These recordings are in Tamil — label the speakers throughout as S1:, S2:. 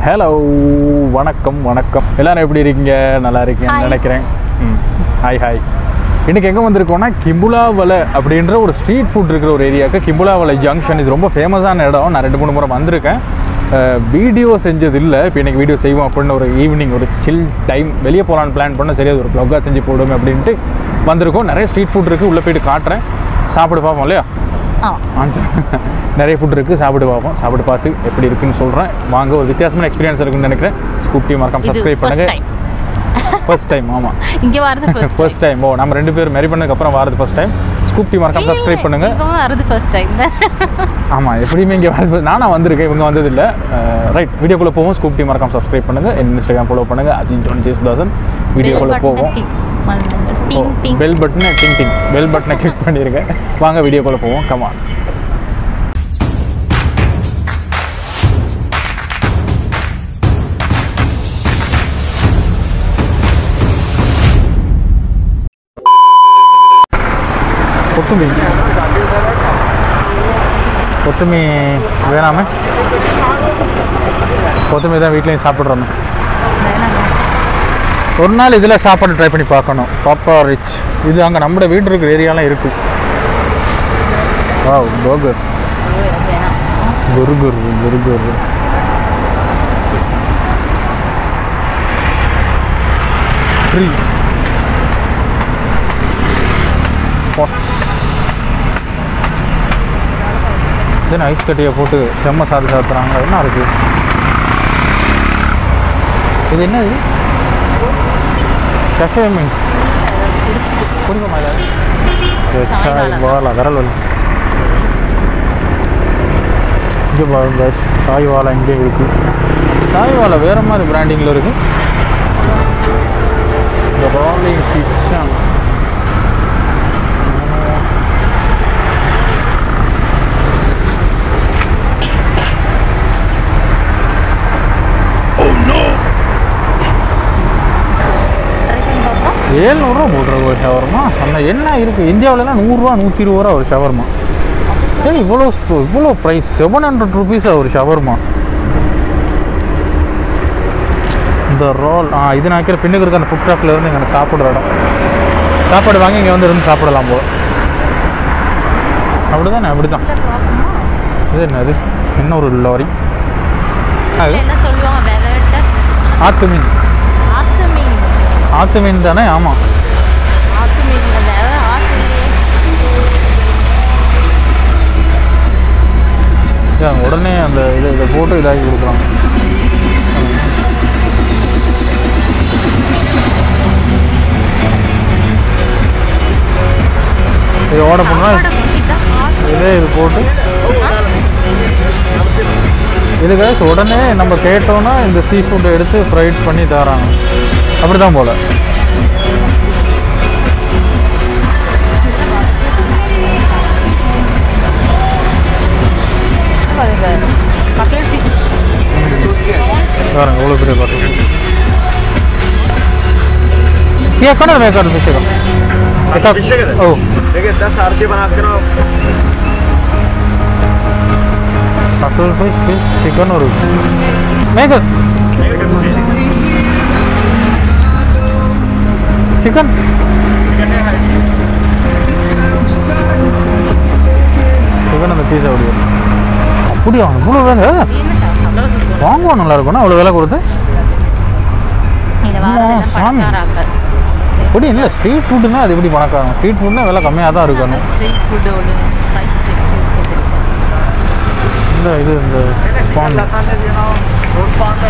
S1: ஹலோ வணக்கம் வணக்கம் எல்லாரும் எப்படி இருக்கீங்க நல்லா இருக்கீங்கன்னு
S2: Hi.
S1: நினைக்கிறேன் ம் ஹாய் ஹாய் இன்னைக்கு எங்கே வந்திருக்கோம்னா கிம்புலாவலை அப்படின்ற ஒரு ஸ்ட்ரீட் ஃபுட் இருக்கிற ஒரு ஏரியாவுக்கு கிம்புலாவலை ஜங்ஷன் இது ரொம்ப ஃபேமஸான இடம் நான் ரெண்டு மூணு முறை வந்திருக்கேன் வீடியோ செஞ்சது இல்லை இப்போ இன்னைக்கு வீடியோ செய்வோம் அப்படின்னு ஒரு ஈவினிங் ஒரு சில் டைம் வெளியே போகலான்னு பிளான் பண்ண சரியா ஒரு ப்ளாகாக செஞ்சு போடுவோம் அப்படின்ட்டு வந்திருக்கோம் நிறைய ஸ்ட்ரீட் ஃபுட் இருக்குது உள்ளே போயிட்டு காட்டுறேன் சாப்பிட்டு பார்ப்போம் இல்லையா
S2: ஆமாம்
S1: ஆன்சர் நிறைய ஃபுட் இருக்குது சாப்பிட்டு பார்ப்போம் சாப்பிட்டு பார்த்து எப்படி இருக்குன்னு சொல்கிறேன் வாங்க ஒரு வித்தியாசமான எக்ஸ்பீரியன்ஸ் இருக்குன்னு நினைக்கிறேன் ஸ்கூப் டீம் மறக்காம
S2: இது
S1: சப்ஸ்கிரைப்
S2: ஃபர்ஸ்ட்
S1: பண்ணுங்க
S2: டைம்
S1: ஃபர்ஸ்ட் டைம் ஆமாம்
S2: இங்கே வரது ஃபர்ஸ்ட்
S1: ஃபர்ஸ்ட் டைம் ஓ நம்ம ரெண்டு பேரும் மெரி பண்ணதுக்கு அப்புறம் வரது ஃபர்ஸ்ட் டைம் ஸ்கூப் டீம் மறக்காம சப்ஸ்கிரைப் பண்ணுங்க
S2: இங்கே வரது ஃபர்ஸ்ட் டைம்
S1: ஆமாம் எப்படியுமே இங்கே வரது நானா வந்திருக்கேன் இவங்க வந்ததில்லை ரைட் வீடியோக்குள்ளே போவோம் ஸ்கூப் டீம் மறக்காம சப்ஸ்கிரைப் பண்ணுங்க என் இன்ஸ்டாகிராம் ஃபாலோ பண்ணுங்க அஜின் ஜோன் ஜேசுதாசன் வீடியோக்குள்ளே போவோம்
S2: டிங் டிங்
S1: பெல் பட்டனை டிங் டிங் பெல் பட்டனை கிளிக் பண்ணிருங்க வாங்க வீடியோக்குள்ளே போவோம் கமான் கொத்துமீன் கொத்துமீ வேணாமே கொத்துமீ தான் வீட்லேயும் சாப்பிட்றோமே ஒரு நாள் இதில் சாப்பாடு ட்ரை பண்ணி பார்க்கணும் பாப்பா ரிச் இது அங்கே நம்ம வீடு இருக்கிற ஏரியாலாம் இருக்கு வாவ் பர்கர் குருகுர் குருகுர் ட்ரில் தென் ஐஸ் கட்டியை போட்டு செம்ம சாதி சாப்பிட்றாங்க என்ன இருக்கு இது என்ன இது கஃபே மீன் குடிக்கமா இல்லை
S2: சாய் வாலா.
S1: வாலா விரல் வலி இங்கே பாருங்க சாய் வாலா இங்கே இருக்கு சாய் வாலா வேற மாதிரி பிராண்டிங்கில் இருக்கு இந்த ரோலிங் கிச்சன் ஏழ்நூறுரூவா போட்டுருக்கு ஒரு ஷவர்மா ஆனால் என்ன இருக்குது இந்தியாவிலலாம் நூறுரூவா நூற்றி இருபது ரூபா ஒரு ஷவர்மா ஏன் இவ்வளோ ஸ்போ- இவ்வளோ ப்ரைஸ் செவன் ஹண்ட்ரட் ருபீஸா ஒரு ஷவர்மா இந்த ரோல் ஆ இது நான் வைக்கிற பின்னுக்கு இருக்க அந்த ஃபுட் ட்ராக்ல இருந்து இங்கே சாப்பிட்ற இடம் சாப்பாடு வாங்கி இங்கே வந்து இருந்து சாப்பிடலாம் போல அப்படிதானே அப்படி தான் இது என்னது என்ன ஒரு லாரி அது
S2: என்ன சொல்லுவாங்க வெவர்ட்ட
S1: ஆத்து மீன்
S2: ஆத்து மீன்
S1: ஆத்து மீன் தானே ஆமாம்
S2: ஆத்து மீன்ல வேற ஆத்துலயே
S1: இதான் உடனே அந்த இதை இதை போட்டு இதாகி கொடுக்குறாங்க இது ஆர்டர் பண்ணால் இதே இது போட்டு இது guys உடனே நம்ம கேட்டோன்னா இந்த சீ ஃபுட்டை எடுத்து ஃப்ரைட் பண்ணி தராங்க அப்படி தான் போல் பாருங்க இவ்வளோ பெரிய பாட்டு क्या कौन है मेकर पीछे का एका ओ
S3: देखिए दस आरती बना के ना
S1: कटल फिश फिश चिकन और मेकर चिकन சிக்கன் அந்த பீஸா அப்படியே அப்படியா இவ்வளோ வேலை வாங்குவோம் நல்லா இருக்கும்னா அவ்வளோ விலை கொடுத்து
S2: இந்த
S1: ஆமா,
S2: வாரம்
S1: சாமி.
S2: பணக்காராங்க
S1: எப்படி இல்லை ஸ்ட்ரீட் ஃபுட்டுனா அது எப்படி பணக்காரங்க ஸ்ட்ரீட் ஃபுட்னா விலை கம்மியாக தான் இருக்கணும்
S2: ஸ்ட்ரீட் ஃபுட்டோட ஸ்பைஸ்
S1: இந்த இது இந்த ஸ்பான்
S3: लहसुन दे देना रोज पाँच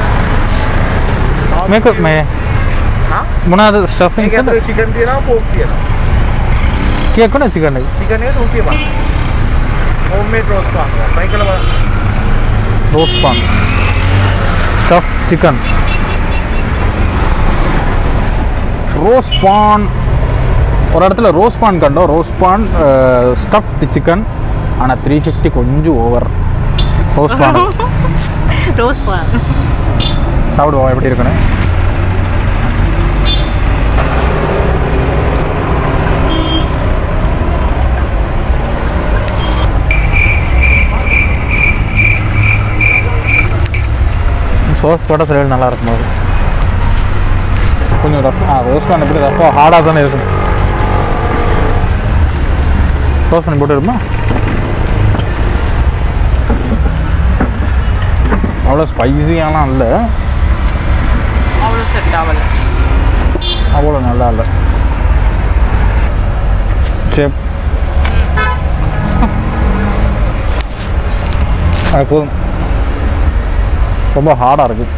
S1: மேக்கப் மே
S3: हाँ
S1: முன்னாடி ஸ்டஃபிங்
S3: ठीक है तो चिकन दिए ना पोक दिए ना
S1: கேட்கணும் சிக்கன்
S3: चिकन है तो उसी बात होम मेड रोज पाँच मैं कल
S1: rose pan stuff chicken rose pan ஒரு இடத்துல ரோஸ் பான் கண்டோம் ரோஸ் பான் ஸ்டஃப்டு சிக்கன் ஆனால் த்ரீ ஃபிஃப்டி கொஞ்சம் over rose pan
S2: rose pan
S1: சாப்பிடுவோம் எப்படி இருக்குன்னு சோஸ் போட்டால் சில நல்லா இருக்கும் அது கொஞ்சம் ரஃப் ஆ ரோஸ்ட் பண்ண எப்படி ரஃபாக ஹார்டாக தானே இருக்கும் சோஸ் பண்ணி போட்டுருமா அவ்வளோ ஸ்பைசியாலாம் இல்லை
S2: அவ்வளோ செட் ஆகல
S1: அவ்வளோ நல்லா இல்லை ஷேப் அது போதும் ரொம்ப ஹார்டாக இருக்குது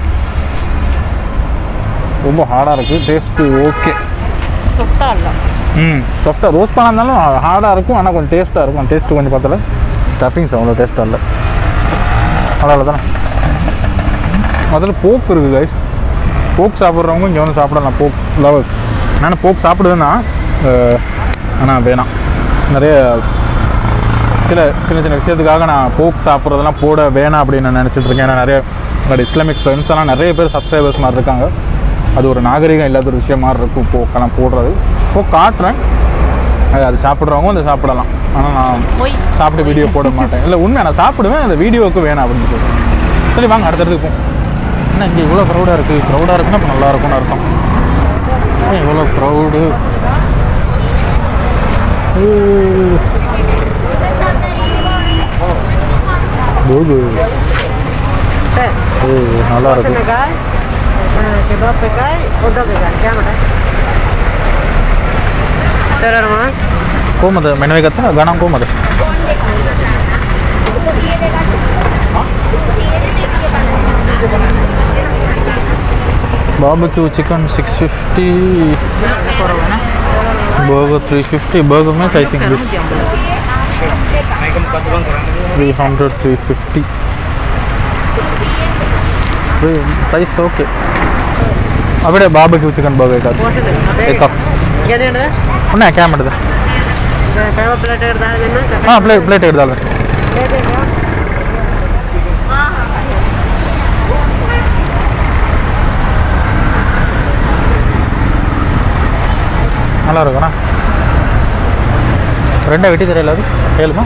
S1: ரொம்ப ஹார்டாக இருக்குது டேஸ்ட்டு ஓகே
S2: சொஃப்டா இல்லை
S1: ம் சாஃப்டாக ரோஸ்ட் பண்ணாலும் ஹார்டாக இருக்கும் ஆனால் கொஞ்சம் டேஸ்ட்டாக இருக்கும் டேஸ்ட்டு கொஞ்சம் பார்த்தல ஸ்டஃபிங்ஸ் அவ்வளோ டேஸ்ட்டாக இல்லை நல்லா இல்லை தானே முதல்ல போக் இருக்குது கைஸ் போக் சாப்பிட்றவங்க இங்கே வந்து சாப்பிடலாம் போக் லவர்ஸ் நான் போக் சாப்பிடுவேன்னா ஆனால் வேணாம் நிறைய சில சின்ன சின்ன விஷயத்துக்காக நான் போக் சாப்பிட்றதெல்லாம் போட வேணாம் அப்படின்னு நான் நினச்சிட்டு இருக்கேன் ஏன்னா நிறைய என்னோட இஸ்லாமிக் ஃப்ரெண்ட்ஸ் எல்லாம் நிறைய பேர் சப்ஸ்கிரைபர்ஸ் மாதிரி இருக்காங்க அது ஒரு நாகரிகம் இல்லாத ஒரு விஷயம் மாதிரி இருக்கும் போக்கெல்லாம் போடுறது போக் காட்டுறேன் அது அது சாப்பிட்றவங்க அதை சாப்பிடலாம் ஆனால் நான்
S2: போய்
S1: சாப்பிட்டு வீடியோ போட மாட்டேன் இல்லை உண்மை நான் சாப்பிடுவேன் அந்த வீடியோவுக்கு வேணாம் அப்படின்னு சொல்லுவேன் சரி வாங்க அடுத்தடுத்து போம் என்ன இங்கே இவ்வளோ க்ரௌடாக இருக்குது க்ரௌடாக இருக்குன்னா இப்போ நல்லா இருக்கும்னு அர்த்தம் ஏன் இவ்வளோ க்ரௌடு நல்லா இருக்கு
S4: Pekai, kebab pekai, udang pekai, क्या बता? तेरा नाम
S1: ಕೋಮದ ಮೆಣವೆಗತ್ತ ಗಣ ಕೋಮದ barbecue chicken six fifty burger three fifty burger means I think this three hundred three fifty price okay അവിടെ ബാർബക്യൂ ചിക്കൻ ബർഗർ
S4: कौन से
S1: एक
S4: देना?
S1: कप
S4: क्या देना है?
S1: ಉಣ್ಣ ಕ್ಯಾಮರದು
S4: कबाब प्लेट अगर दाल देना
S1: ಹಾಂ ಪ್ಲೇಟ್ ಪ್ಲೇಟ್ ಹಿಡ್ದಲ್ಲ
S4: प्लेट देगा
S1: நல்லா இருக்கும்ண்ணா ரெண்டாக வெட்டி தரையில் அது ஏழுமா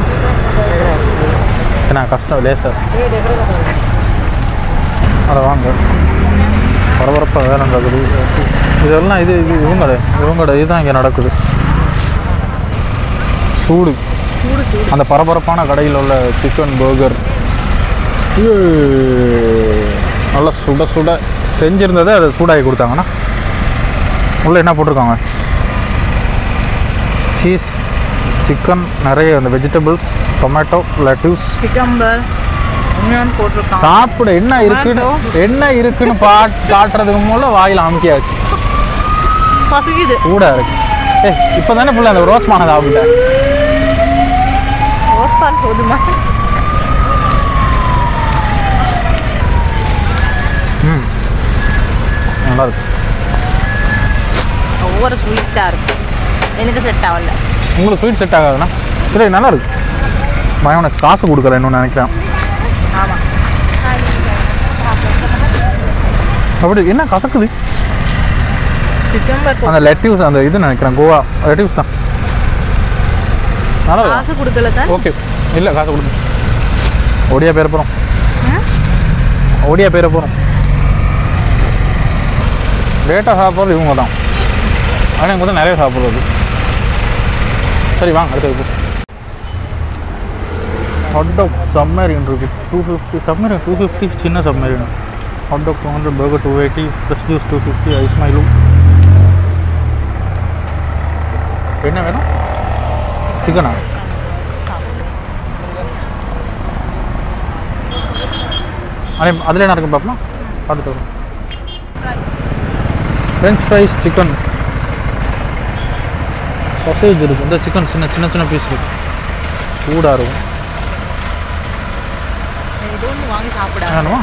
S1: ஏன்னா கஷ்டம் லேசர்
S4: ये देख रहे हो
S1: அதை வாங்க பரபரப்பாக வேலை நடக்குது இதெல்லாம் இது இது இவங்கட இவங்கட இதுதான் இங்கே நடக்குது சூடு அந்த பரபரப்பான கடையில் உள்ள சிக்கன் பர்கர் நல்லா சுட சுட செஞ்சுருந்ததை அதை சூடாகி கொடுத்தாங்கண்ணா உள்ளே என்ன போட்டிருக்காங்க சீஸ் சிக்கன் நிறைய அந்த வெஜிடபிள்ஸ் டொமேட்டோ லெட்யூஸ்
S2: சிக்கம்பர் இன்னொன்று போட்டிருக்கான்
S1: சாப்பிட என்ன இருக்குன்னு என்ன இருக்குன்னு பா காட்டுறதுக்கு மூலம் வாயில் அமுக்கியாச்சு
S2: பசிக்குது
S1: சூடா இருக்கு ஏ இப்போ தானே ஃபுல்லாக அந்த ரோஸ் மானை சாப்பிட்டேன்
S2: ரோஸ்பால் போதுமா
S1: ம் நல்லா இருக்கு
S2: ஒவ்வொரு ஸ்வீட்டாக இருக்கு எனக்கு செட் ஆகல
S1: உங்களுக்கு ஸ்வீட் செட் ஆகாதுண்ணா சரி நல்லா இருக்கு மயோனஸ் காசு கொடுக்குறேன் இன்னும் நினைக்கிறேன்
S2: ஆமாம்
S1: அப்படி என்ன கசக்குது
S2: சிக்கம்பர்
S1: அந்த லெட்யூஸ் அந்த இது நினைக்கிறேன் கோவா லெட்யூஸ் தான் நல்லா இருக்கு
S2: காசு கொடுக்கல தான்
S1: ஓகே இல்லை காசு கொடுங்க ஒடியா பேர போகிறோம்
S2: ம்?
S1: ஒடியா பேர போகிறோம் லேட்டாக சாப்பிட்றது இவங்க தான் ஆனால் இவங்க தான் நிறைய சாப்பிட்றது சரி வாங்க அடுத்தது போ ஹாட் டாக் சப்மரின் இருக்கு two fifty submarine two fifty சின்ன submarine hot dog two hundred burger two eighty plus juice two fifty ice மைலும் என்ன வேணும் சிக்கனா அதே அதில் என்ன இருக்கு பார்ப்போம் பார்த்துட்டு வரோம் ஃப்ரெஞ்ச் ஃப்ரைஸ் சிக்கன் சொசேஜ் இருக்குது இந்த சிக்கன் சின்ன சின்ன சின்ன பீஸ் இருக்கு சூடாக இருக்கும்
S2: ஏதோ ஒன்று வாங்கி சாப்பிட
S1: வேணுமா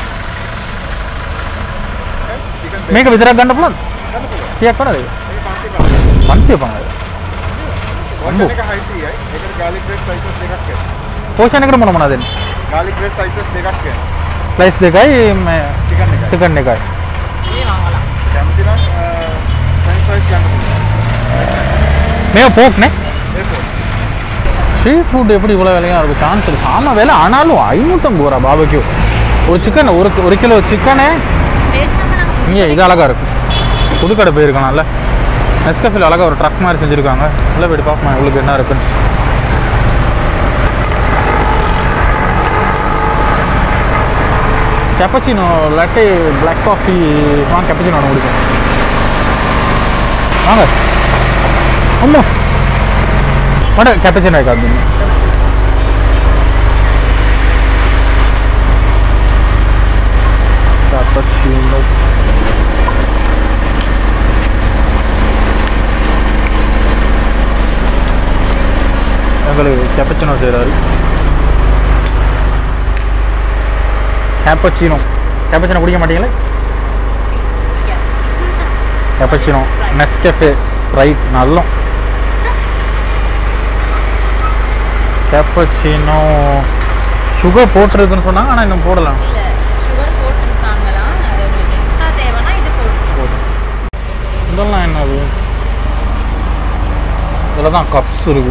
S1: මේක විතරක් ගන්න පුළුවන් කීයක් කරද පන්සිය පඟ
S3: වචන එක 600යි. ඒකට garlic bread slices දෙකක් එනවා.
S1: පෝෂණ එකට මොන මොනවද දෙන්නේ
S3: garlic bread slices දෙකක් එනවා.
S1: ස්ලයිස් දෙකයි මේ
S3: chicken එකයි.
S1: චිකන් එකයි
S2: இதே வாங்கலாம்
S3: කැමති නම් අ, french fries ගන්න පුළුවන්.
S1: මේක போக் නේ
S3: ඒක.
S1: ஸ்ட்ரீட் ஃபுட் எப்படி இவ்வளோ விலையாக இருக்கும் சான்ஸ் இருக்கு சாம விலை ஆனாலும் ஐநூற்றம்பது ரூபா பாபக்யூ ஒரு சிக்கன் ஒரு ஒரு கிலோ சிக்கனே
S2: பேசாம நாங்க
S1: இங்கே இது அழகாக இருக்கும் புதுக்கடை போயிருக்கணும்ல நெஸ்கஃபில் அழகாக ஒரு ட்ரக் மாதிரி செஞ்சுருக்காங்க உள்ள போயிட்டு பார்ப்போம் உங்களுக்கு என்ன இருக்குன்னு கேப்பச்சினோ லட்டே பிளாக் காஃபி வாங்க கேப்பச்சினோ ஒன்று குடிக்கும் வாங்க அம்மா வாட கேப்பச்சினோ காது கேப்பச்சினோ எங்களுக்கு கேப்பச்சினோ செய்கிறாரு கேப்பச்சினோ கேப்பச்சினோ குடிக்க மாட்டீங்களே கேப்பச்சினோ நெஸ்கெஃபே ஸ்ப்ரைட் நல்லம் கேப்பச்சினோ சுகர் போட்டுருக்குன்னு சொன்னாங்க ஆனால் இன்னும் போடலாம்
S2: இல்ல சுகர் போட்டுருக்காங்களா அது உங்களுக்கு எக்ஸ்ட்ரா தேவைன்னா இது போட்டு
S1: இதெல்லாம் என்னது இதில் தான் கப்ஸ் இருக்கு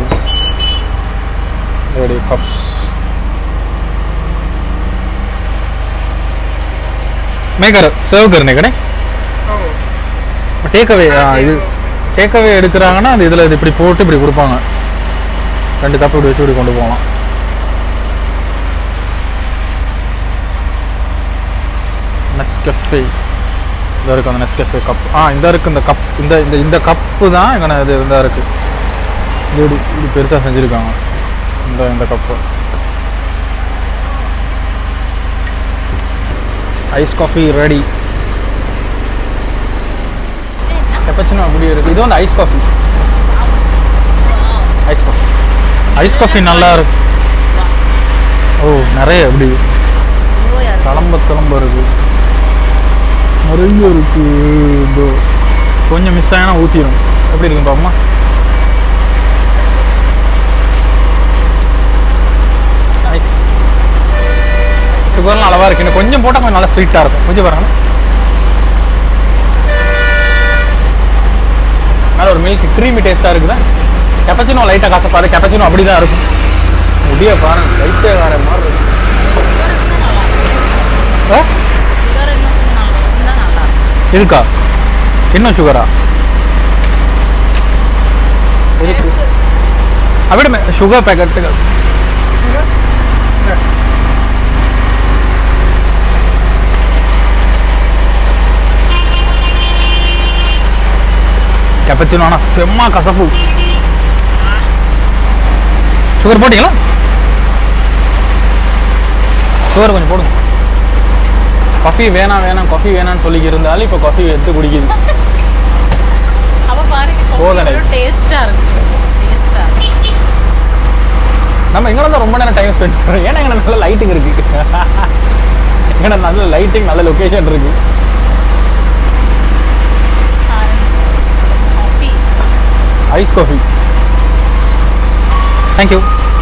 S1: ரெடி கப்ஸ் மேக்கர் சர்வ் करने கடை டேக் அவே இது டேக் அவே எடுக்கிறாங்கன்னா அந்த இதில் இது இப்படி போட்டு இப்படி கொடுப்பாங்க ரெண்டு கப் இப்படி வச்சு இப்படி கொண்டு போகலாம் நெஸ்கஃபே இந்த இருக்கு அந்த நெஸ்கஃபே கப் ஆ இந்த இருக்கு இந்த கப் இந்த இந்த இந்த கப்பு தான் எங்கே இது இந்த இருக்கு இது இப்படி இப்படி பெருசாக செஞ்சுருக்காங்க இந்த இந்த கப்பு ஐஸ் காஃபி ரெடி எப்பச்சுன்னா அப்படி இருக்கு இது வந்து ice coffee ice coffee ice coffee நல்லா இருக்கு ஓ நிறைய அப்படி கிளம்ப கிளம்ப இருக்கு நிறைய இருக்கு இதோ கொஞ்சம் மிஸ் ஆகினா ஊற்றிடும் எப்படி இருக்கு பாப்போமா நைஸ் சுகர்லாம் அளவாக இருக்கு இன்னும் கொஞ்சம் போட்டால் கொஞ்சம் நல்லா ஸ்வீட்டாக இருக்கும் கொஞ்சம் பாருங்க மேலே ஒரு மில்க் க்ரீமி டேஸ்ட்டாக இருக்குதா கெப்பச்சினோ லைட்டாக காசப்பாரு கெப்பச்சினோ அப்படி தான் இருக்கும் முடிய பாருங்க லைட்டே வேற மாதிரி இருக்கு ஆ?
S2: சுகர் இன்னும் கொஞ்சம் நல்லா இருந்தா நல்லா இருக்கும்
S1: இருக்கா இன்னும் சுகரா இருக்கு അവിടെ ഷുഗർ പാക്കറ്റുകൾ கெப்பச்சினோ ஆனால் செம்ம கசப்பு சுகர் போட்டிங்களா சுகர் கொஞ்சம் போடுங்க காஃபி வேணாம் வேணாம் காஃபி வேணாம்னு சொல்லி இருந்தாலும் இப்போ காஃபி எடுத்து குடிக்குது
S2: அப்ப பாருங்க
S1: சோதனை.
S2: டேஸ்டா இருக்கு டேஸ்டா
S1: நம்ம எங்கே தான் ரொம்ப நேரம் டைம் ஸ்பெண்ட் பண்ணுறோம் ஏன்னா எங்கே நல்ல லைட்டிங் இருக்கு எங்கே நல்ல லைட்டிங் நல்ல லொக்கேஷன் இருக்கு
S2: coffee
S1: ice coffee thank you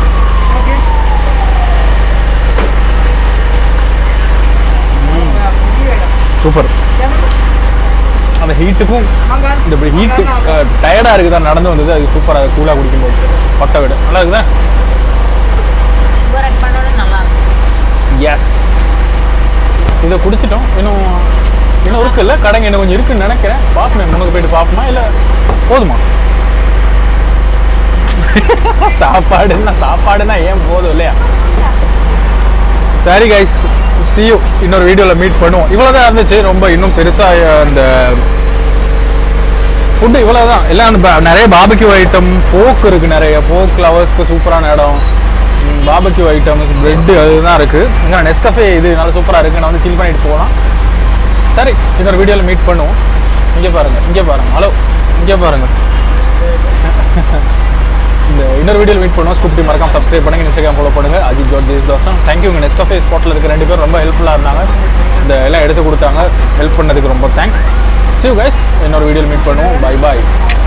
S1: super அந்த ஹீட்டுக்கும் இந்த இப்படி ஹீட்டு டயர்டாக இருக்குதா நடந்து வந்தது அது சூப்பராக கூலாக குடிக்கும்போது பட்டை விட நல்லா இருக்குதா
S2: சுகர் ஆட் பண்ணோட நல்லா இருக்கும்
S1: எஸ் இதை குடிச்சிட்டோம் இன்னும் இன்னும் இருக்குல்ல கடைங்க இன்னும் கொஞ்சம் இருக்குன்னு நினைக்கிறேன் பார்ப்போமே முன்னுக்கு போயிட்டு பார்ப்போமா இல்லை போதுமா சாப்பாடுன்னா சாப்பாடுன்னா ஏன் போதும் இல்லையா சரி கைஸ் see you இன்னொரு வீடியோவில் மீட் பண்ணுவோம் இவ்வளோதான் இருந்துச்சு ரொம்ப இன்னும் பெருசாக அந்த ஃபுட்டு இவ்வளோ தான் எல்லாம் அந்த ப- நிறைய பாபக்யூ ஐட்டம் போக் இருக்குது நிறைய போக் லவர்ஸ்க்கு சூப்பரான இடம் பாபக்யூ ஐட்டம்ஸ் பிரெட்டு அதுதான் இருக்குது இங்கே நெஸ்கஃபே இது நல்லா சூப்பராக இருக்குது நான் வந்து சில் பண்ணிட்டு போகலாம் சரி இன்னொரு வீடியோவில் மீட் பண்ணுவோம் இங்கே பாருங்கள் இங்கே பாருங்கள் ஹலோ இங்கே பாருங்கள் இந்த இன்னொரு வீடியோவில் மீட் பண்ணுவோம் ஸ்கூப்டி மறக்காம சப்ஸ்கிரைப் பண்ணுங்க இன்ஸ்டாகிராம் ஃபாலோ பண்ணுங்க அஜித் ஜோட் ஜெயிஸ் தோசம் தேங்க்யூ உங்கள் நெஸ்கஃபே ஸ்பாட்டில் இருக்க ரெண்டு பேரும் ரொம்ப ஹெல்ப்ஃபுல்லாக இருந்தாங்க இந்த எல்லாம் எடுத்து கொடுத்தாங்க ஹெல்ப் பண்ணதுக்கு ரொம்ப தேங்க்ஸ் see you guys இன்னொரு வீடியோவில் மீட் பண்ணுவோம் பை பாய்